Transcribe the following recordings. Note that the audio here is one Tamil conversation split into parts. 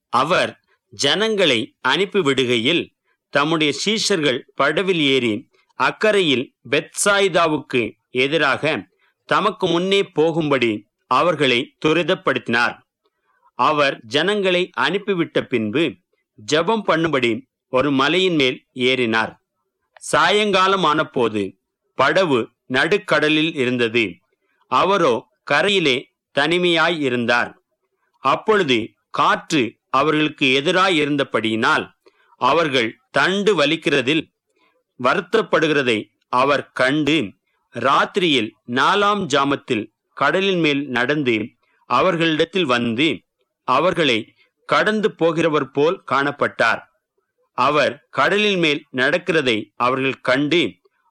அவர் ஜனங்களை அனுப்பிவிடுகையில் தம்முடைய சீஷர்கள் படவில் ஏறி அக்கறையில் பெத்சாய்தாவுக்கு எதிராக தமக்கு முன்னே போகும்படி அவர்களை துரிதப்படுத்தினார் அவர் ஜனங்களை அனுப்பிவிட்ட பின்பு ஜெபம் பண்ணும்படி ஒரு மலையின் மேல் ஏறினார் சாயங்காலம் ஆனபோது படவு நடுக்கடலில் இருந்தது அவரோ கரையிலே தனிமையாய் இருந்தார் அப்பொழுது காற்று அவர்களுக்கு எதிராய் இருந்தபடியினால் அவர்கள் தண்டு வலிக்கிறதில் வருத்தப்படுகிறதை அவர் கண்டு ராத்திரியில் நாலாம் ஜாமத்தில் கடலின் மேல் நடந்து அவர்களிடத்தில் வந்து அவர்களை கடந்து போகிறவர் போல் காணப்பட்டார் அவர் கடலின் மேல் நடக்கிறதை அவர்கள் கண்டு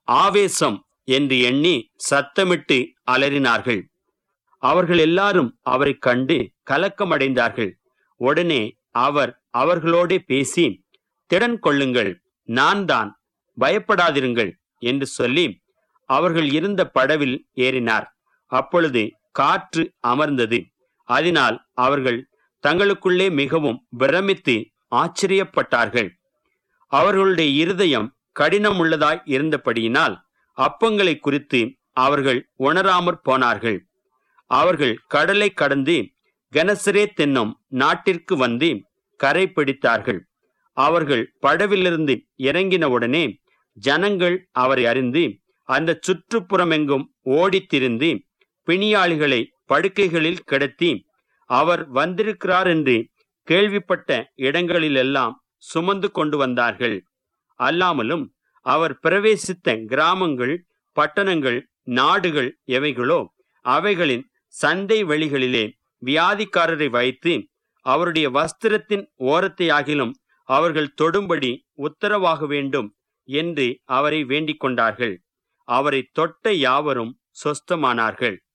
ஆவேசம் என்று எண்ணி சத்தமிட்டு அலறினார்கள் அவர்கள் எல்லாரும் அவரை கண்டு கலக்கமடைந்தார்கள் உடனே அவர் அவர்களோடே பேசி திடன் கொள்ளுங்கள் நான் தான் பயப்படாதிருங்கள் என்று சொல்லி அவர்கள் இருந்த படவில் ஏறினார் அப்பொழுது காற்று அமர்ந்தது அதனால் அவர்கள் தங்களுக்குள்ளே மிகவும் பிரமித்து ஆச்சரியப்பட்டார்கள் அவர்களுடைய இருதயம் கடினமுள்ளதாய் இருந்தபடியினால் அப்பங்களை குறித்து அவர்கள் உணராமற் போனார்கள் அவர்கள் கடலை கடந்து கனசரே தென்னும் நாட்டிற்கு வந்து கரை பிடித்தார்கள் அவர்கள் படவிலிருந்து இறங்கினவுடனே ஜனங்கள் அவரை அறிந்து அந்த சுற்றுப்புறமெங்கும் ஓடித் திரிந்து பிணியாளிகளை படுக்கைகளில் கிடத்தி அவர் வந்திருக்கிறார் என்று கேள்விப்பட்ட இடங்களிலெல்லாம் சுமந்து கொண்டு வந்தார்கள் அல்லாமலும் அவர் பிரவேசித்த கிராமங்கள் பட்டணங்கள் நாடுகள் எவைகளோ அவைகளின் சந்தை வெளிகளிலே வியாதிக்காரரை வைத்து அவருடைய வஸ்திரத்தின் ஓரத்தையாகிலும் அவர்கள் தொடும்படி உத்தரவாக வேண்டும் என்று அவரை வேண்டிக் கொண்டார்கள் அவரை தொட்ட யாவரும் சொஸ்தமானார்கள்